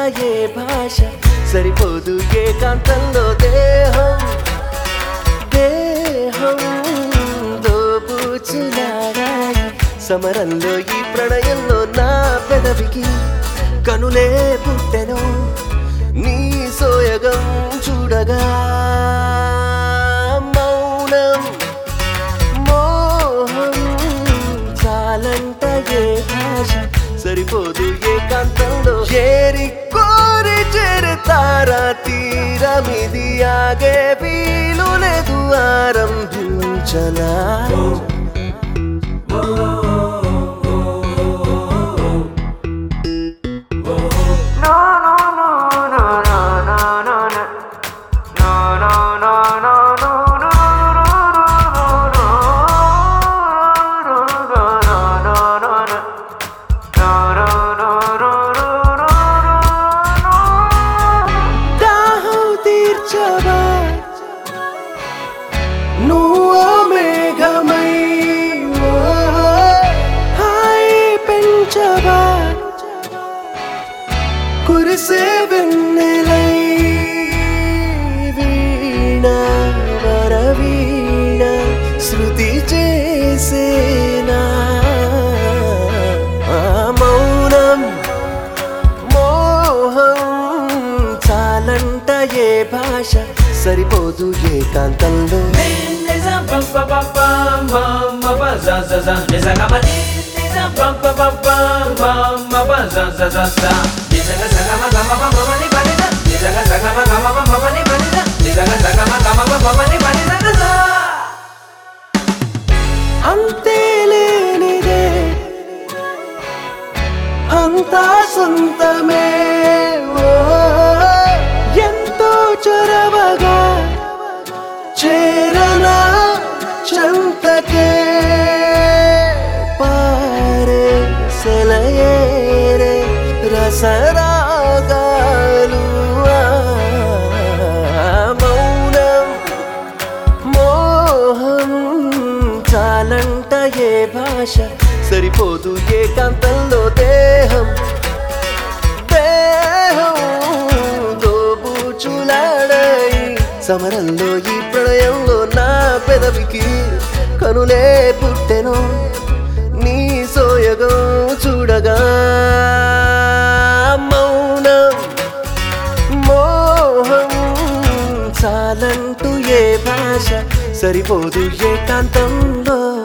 ఏ భాష సరిపోదు ఏకాంతంలో దేహం దేహం దోబూచులాడాయి సమరంలో ఈ ప్రణయంలో నా పెదవికి కనులే పుట్టెను నీ సోయగం చూడగా మౌనం మోహం చాలంట ఏ భాష సరిపోదు ఏకాంతంలో చేరి కోరి చేరతారా తీరమిది ఆగే వీలు లేదు ఆరంభించనా దాహం తీర్చవా నువ్వు మేఘమై ఓ హాయి పెంచవా కురిసే వెన్నెలై వీణ వరవీణ శృతి చేసేనా ఆ మౌనం మోహం చాలంట ఏ భాష సరిపోదు ఏకాంతంలో అంతే లేనిదే అంతా సొంతమే ఓ, ఎంతో చొరవగా చేరనా చంతకే పారే సెలయేరే రసరాగాలు ఆ, మౌనం మోహం చాలంట ఏ భాష సరిపోదు ఏకాంతంలో దేహం దేహం దోబూచులాడాయి సమరంలో ఈ ప్రళయంలో నా పెదవికి కనులే పుట్టెను నీ సోయగం చూడగా మౌనం మోహం చాలంటూ ఏ భాష సరిపోదు ఏకాంతంలో